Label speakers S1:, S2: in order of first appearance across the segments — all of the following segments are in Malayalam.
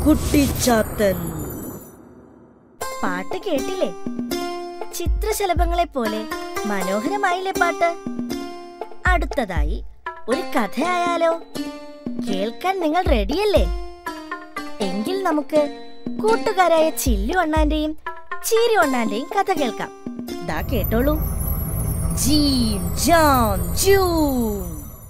S1: കുട്ടിച്ചാത്തൻ
S2: പാട്ട് കേട്ടില്ലേ ചിത്രശലഭങ്ങളെ പോലെ മനോഹരമായില്ലേ പാട്ട് അടുത്തതായി ഒരു കഥയായാലോ കേൾക്കാൻ നിങ്ങൾ റെഡിയല്ലേ എങ്കിൽ നമുക്ക് കൂട്ടുകാരായ ചില്ലു അണ്ണാന്റെയും ചീരി അണ്ണാന്റെയും കഥ കേൾക്കാം ദാ കേട്ടോളൂ ജീം ജാം ജൂം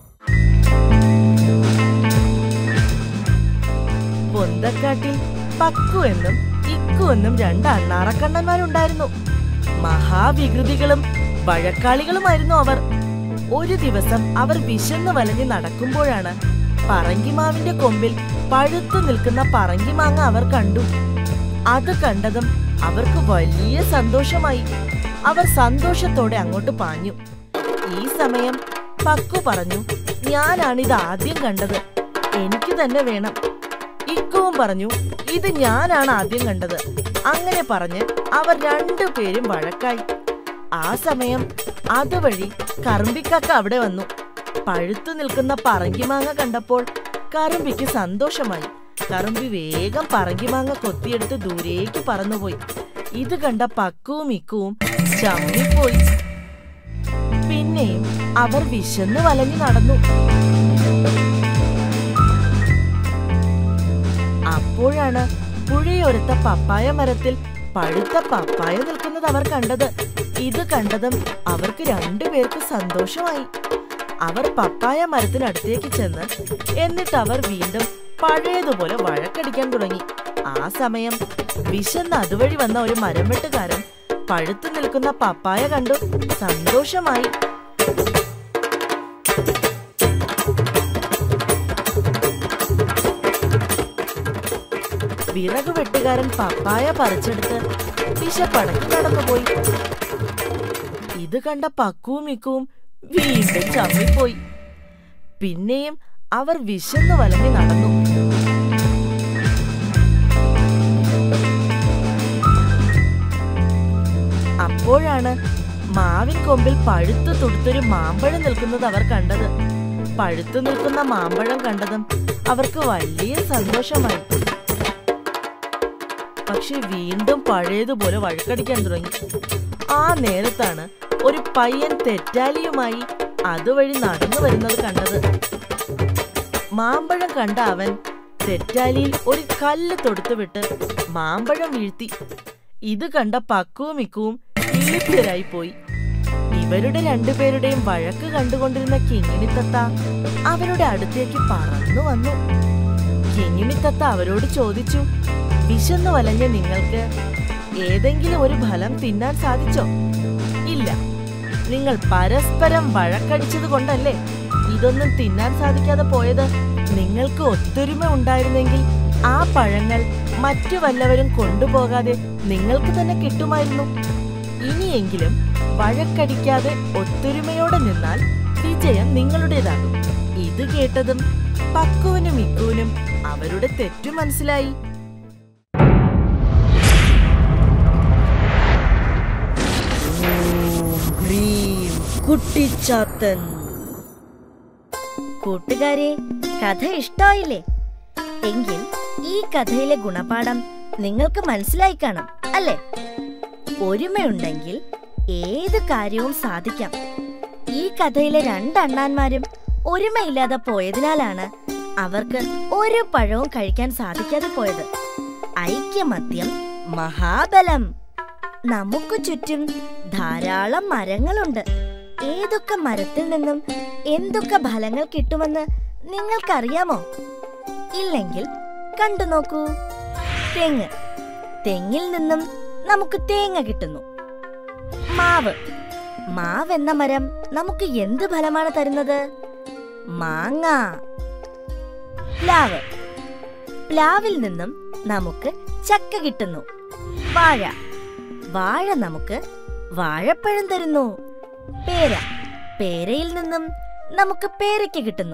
S1: പൊന്തക്കാട്ടിൽ പക്കു എന്നും ഇക്കു എന്നും രണ്ട് അണ്ണാറക്കണ്ണന്മാരുണ്ടായിരുന്നു മഹാവികൃതികളും വഴക്കാളികളുമായിരുന്നു അവർ ഒരു ദിവസം അവർ വിശന്ന് വലഞ്ഞ് നടക്കുമ്പോഴാണ് പറങ്കിമാവിന്റെ കൊമ്പിൽ പഴുത്തു നിൽക്കുന്ന പറങ്കിമാങ്ങ അവർ കണ്ടു അത് കണ്ടതും അവർക്ക് വലിയ സന്തോഷമായി അവർ സന്തോഷത്തോടെ അങ്ങോട്ട് പാഞ്ഞു ഈ സമയം പക്കു പറഞ്ഞു ഞാനാണിത് ആദ്യം കണ്ടത് എനിക്ക് തന്നെ വേണം ഇക്കവും പറഞ്ഞു ഇത് ഞാനാണ് ആദ്യം കണ്ടത് അങ്ങനെ പറഞ്ഞ് അവർ രണ്ടുപേരും വഴക്കായി ആ സമയം അതുവഴി കറുമ്പിക്കക്ക അവിടെ വന്നു പഴുത്തു നിൽക്കുന്ന പറങ്കിമാങ്ങ കണ്ടപ്പോൾ കറുമ്പിക്ക് സന്തോഷമായി കറുമ്പി വേഗം പറങ്കിമാങ്ങ കൊത്തിയെടുത്ത് ദൂരേക്ക് പറന്നുപോയി ഇത് കണ്ട പക്കുവും ഇക്കുവും ചമ്മിപ്പോയി പിന്നെയും അവർ വിശന്ന് വലഞ്ഞു നടന്നു അപ്പോഴാണ് പുഴയോരത്ത പപ്പായ മരത്തിൽ പഴുത്ത പപ്പായ നിൽക്കുന്നത് അവർ കണ്ടത് ഇത് കണ്ടതും അവർക്ക് രണ്ടുപേർക്ക് സന്തോഷമായി അവർ പപ്പായ മരത്തിനടുത്തേക്ക് ചെന്ന് എന്നിട്ട് അവർ വീണ്ടും പഴയതുപോലെ വഴക്കടിക്കാൻ തുടങ്ങി ആ സമയം വിശന്ന് അതുവഴി വന്ന ഒരു മരം വെട്ടുകാരൻ പഴുത്തു നിൽക്കുന്ന പപ്പായ കണ്ടു സന്തോഷമായി വിറക് വെട്ടുകാരൻ പപ്പായ പറിച്ചെടുത്ത് വിശപ്പടക്കി നടന്നുപോയി ഇത് കണ്ട പക്കുവും മിക്കുവും വീണ്ടും ചമ്മിപ്പോയി പിന്നെയും അവർ വിശന്നു വലഞ്ഞു നടന്നു അപ്പോഴാണ് മാവിൻ കൊമ്പിൽ പഴുത്തു തുടുത്തൊരു മാമ്പഴം നിൽക്കുന്നത് അവർ കണ്ടത് പഴുത്തു നിൽക്കുന്ന മാമ്പഴം കണ്ടതും അവർക്ക് വലിയ സന്തോഷമായി പക്ഷെ വീണ്ടും പഴയതുപോലെ വഴക്കടിക്കാൻ തുടങ്ങി ആ നേരത്താണ് ഒരു പയ്യൻ തെറ്റാലിയുമായി അതുവഴി നടന്നു വരുന്നത് കണ്ടത് മാമ്പഴം കണ്ട അവൻ തെറ്റാലിയിൽ ഒരു കല്ല് തൊടുത്തു വിട്ട് മാമ്പഴം വീഴ്ത്തി ഇത് കണ്ട പക്കുവും ഇക്കുവും ഇളിപ്തരായി പോയി ഇവരുടെ രണ്ടുപേരുടെയും വഴക്ക് കണ്ടുകൊണ്ടിരുന്ന കിങ്ങിണിത്തത്ത അവരുടെ അടുത്തേക്ക് പറന്നു വന്നു കിങ്ങിണിത്തത്ത അവരോട് ചോദിച്ചു വിശന്നു വലഞ്ഞ നിങ്ങൾക്ക് ഏതെങ്കിലും ഒരു ഫലം തിന്നാൻ സാധിച്ചോ ഇല്ല നിങ്ങൾ പരസ്പരം വഴക്കടിച്ചത് കൊണ്ടല്ലേ ഇതൊന്നും തിന്നാൻ സാധിക്കാതെ പോയത് നിങ്ങൾക്ക് ഒത്തൊരുമ ഉണ്ടായിരുന്നെങ്കിൽ ആ പഴങ്ങൾ മറ്റു വല്ലവരും കൊണ്ടുപോകാതെ നിങ്ങൾക്ക് തന്നെ കിട്ടുമായിരുന്നു ഇനിയെങ്കിലും വഴക്കടിക്കാതെ ഒത്തൊരുമയോടെ നിന്നാൽ വിജയം നിങ്ങളുടേതാകും ഇത് കേട്ടതും പക്കുവിനും ഇക്കുവിനും അവരുടെ തെറ്റു മനസ്സിലായി
S3: ഭ്രീം കുട്ടിച്ചാത്തൻ
S2: കൂട്ടുകാരെ കഥ ഇഷ്ടായില്ലേ എങ്കിൽ ഈ കഥയിലെ ഗുണപാഠം നിങ്ങൾക്ക് മനസ്സിലായി കാണും അല്ലേ ഒരുമയുണ്ടെങ്കിൽ ഏത് കാര്യവും സാധിക്കാം ഈ കഥയിലെ രണ്ടണ്ണാന്മാരും ഒരുമയില്ലാതെ പോയതിനാലാണ് അവർക്ക് ഒരു പഴവും കഴിക്കാൻ സാധിക്കാതെ പോയത് ഐക്യമത്യം മഹാബലം നമുക്ക് ചുറ്റും ധാരാളം മരങ്ങളുണ്ട് ഏതൊക്കെ മരത്തിൽ നിന്നും എന്തൊക്കെ ഫലങ്ങൾ കിട്ടുമെന്ന് നിങ്ങൾക്കറിയാമോ ഇല്ലെങ്കിൽ കണ്ടു നോക്കൂ തെങ്ങ് തെങ്ങിൽ നിന്നും നമുക്ക് തേങ്ങ കിട്ടുന്നു മാവ് മാവ് എന്ന മരം നമുക്ക് എന്ത് ഫലമാണ് തരുന്നത് മാങ്ങ പ്ലാവ് പ്ലാവിൽ നിന്നും നമുക്ക് ചക്ക കിട്ടുന്നു വാഴ വാഴ നമുക്ക് വാഴപ്പഴം തരുന്നു പേര പേരയിൽ നിന്നും നമുക്ക് പേരയ്ക്ക് കിട്ടുന്നു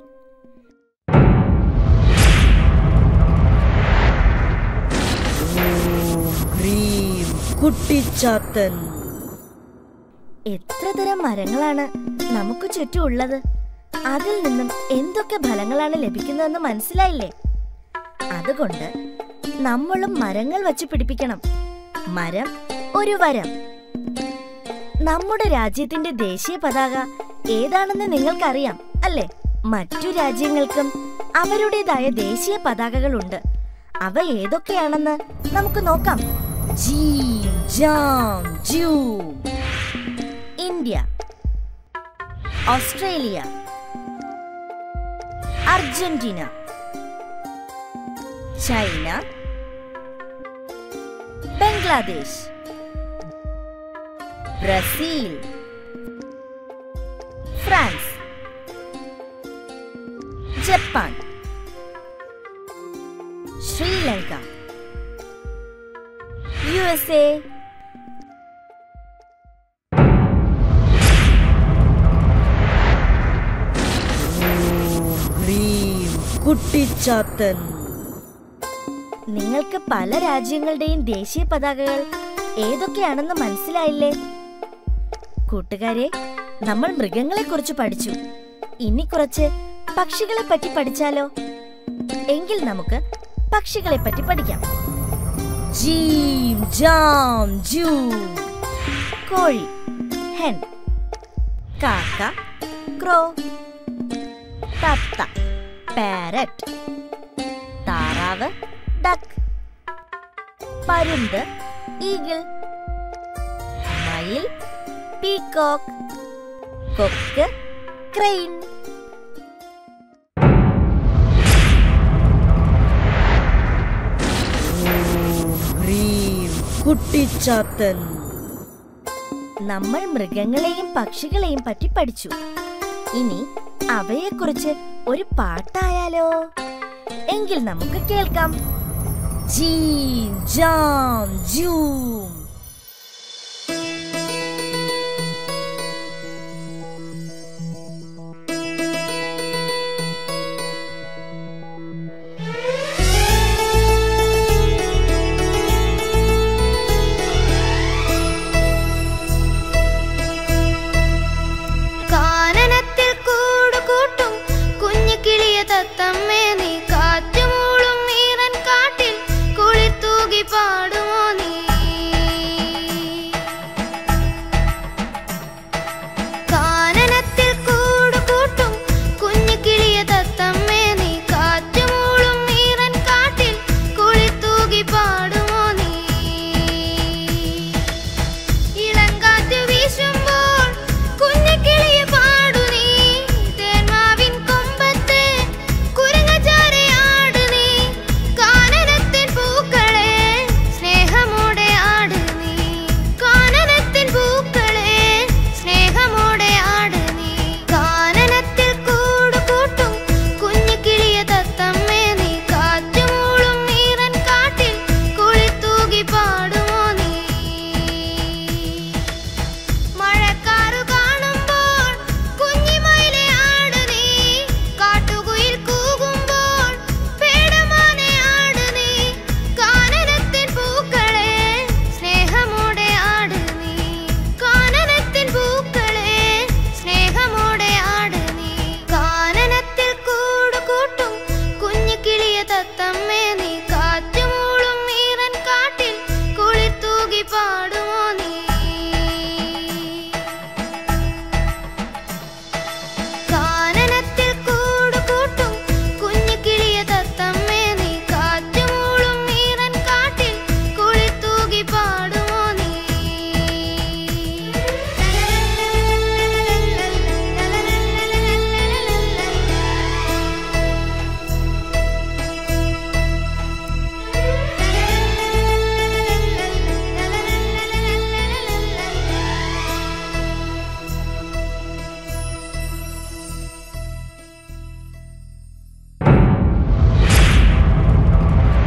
S3: ഭ്രീം കുട്ടിച്ചാത്തൻ
S2: എത്ര തരം മരങ്ങളാണ് നമുക്ക് ചുറ്റും ഉള്ളത് അതിൽ നിന്നും എന്തൊക്കെ ഫലങ്ങളാണ് ലഭിക്കുന്നതെന്ന് മനസ്സിലായില്ലേ അതുകൊണ്ട് നമ്മളും മരങ്ങൾ വച്ച് പിടിപ്പിക്കണം മരം ഒരു വരം നമ്മുടെ രാജ്യത്തിന്റെ ദേശീയ പതാക ഏതാണെന്ന് നിങ്ങൾക്കറിയാം അല്ലേ മറ്റു രാജ്യങ്ങൾക്കും അവരുടേതായ ദേശീയ പതാകകളുണ്ട് അവ ഏതൊക്കെയാണെന്ന് നമുക്ക് നോക്കാം
S3: ജീം ജാം ജൂം
S2: India Australia Argentina China Bangladesh Brazil France Japan Sri Lanka U S A
S3: ഓം ഹ്രീം കുട്ടിച്ചാത്തൻ
S2: നിങ്ങൾക്ക് പല രാജ്യങ്ങളുടെയും ദേശീയ പതാകകൾ ഏതൊക്കെയാണെന്ന് മനസ്സിലായില്ലേ കൂട്ടുകാരെ നമ്മൾ മൃഗങ്ങളെ കുറിച്ച് പഠിച്ചു ഇനി കുറച്ച് പക്ഷികളെ പറ്റി പഠിച്ചാലോ എങ്കിൽ നമുക്ക് പക്ഷികളെ പറ്റി പഠിക്കാം
S3: ജീം ജാം ജൂം
S2: കോഴി ഹെൻ കാക്ക ക്രോ തത്ത പാരറ്റ് താറാവ് ഡക്ക് പരുന്ത് ഈഗിൾ മയിൽ പീകോക്ക് കൊക്ക് ക്രെയിൻ
S3: ഓം ഹ്രീം കുട്ടിച്ചാത്തൻ
S2: നമ്മൾ മൃഗങ്ങളെയും പക്ഷികളെയും പറ്റി പഠിച്ചു ഇനി അവയെക്കുറിച്ച് ഒരു പാട്ടായാലോ എങ്കിൽ നമുക്ക് കേൾക്കാം
S3: ജീം ജാം ജൂം
S4: കാനനത്തിൽ കൂടുകൂട്ടും കുഞ്ഞു കിളിയ തത്തമ്മേ നീ കാറ്റുമൂളും നീറൻ കാട്ടിൽ കുളിർ തൂകി പാടുമോ നീ കാനനത്തിൽ കൂടുകൂട്ടും കുഞ്ഞു കിളിയ തത്തമ്മേ നീ കാറ്റുമൂളും നീറൻ കാട്ടിൽ കുളിർ തൂകി പാടുമോ നീ ഇളങ്കാറ്റ് വീശുമ്പോൾ കുഞ്ഞിക്കിളിയെ പാടു നീ തേന്മാവിൻ കൊമ്പത്ത് കുരങ്ങച്ചാരയാട് നീ കാനനത്തിൻ പൂക്കളെ സ്നേഹമോടെ ആട് നീ കാനനത്തിൻ പൂക്കളെ സ്നേഹമോടെ ആട് നീ കാനനത്തിൽ കൂടുകൂട്ടും കുഞ്ഞിക്കിളിയെ തത്തമ്മേ നീ കാറ്റുമൂളും നീറൻ കാട്ടിൽ കുളിത്തൂകി പാടുമോ നീ മഴക്കാറു കാണുമ്പോൾ കുഞ്ഞിമയിലെ ആട് നീ കാട്ടുകുയിൽ കൂകുമ്പോൾ പേടമാനെ ആട് നീ കാനനത്തിൻ പൂക്കളെ സ്നേഹമോടെ ആട് നീ കാനനത്തിൻ പൂക്കളെ സ്നേഹമോടെ ആട് നീ കാനനത്തിൽ കൂടുകൂട്ടും കുഞ്ഞിക്കിളിയ തത്തമ്മേ നീ കാറ്റുമൂളും നീറൻ കാട്ടിൽ കുളിർ തൂകി പാടുമോ നീ കാനനത്തിൽ കൂടുകൂട്ടും കുഞ്ഞിക്കിളിയ തത്തമ്മേ നീ കാറ്റുമൂളും നീറൻ കാട്ടിൽ കുളിർ തൂകി പാടുമോ നീ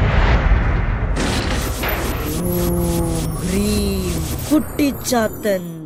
S3: ഓം ഹ്രീം കുട്ടിച്ചാത്തൻ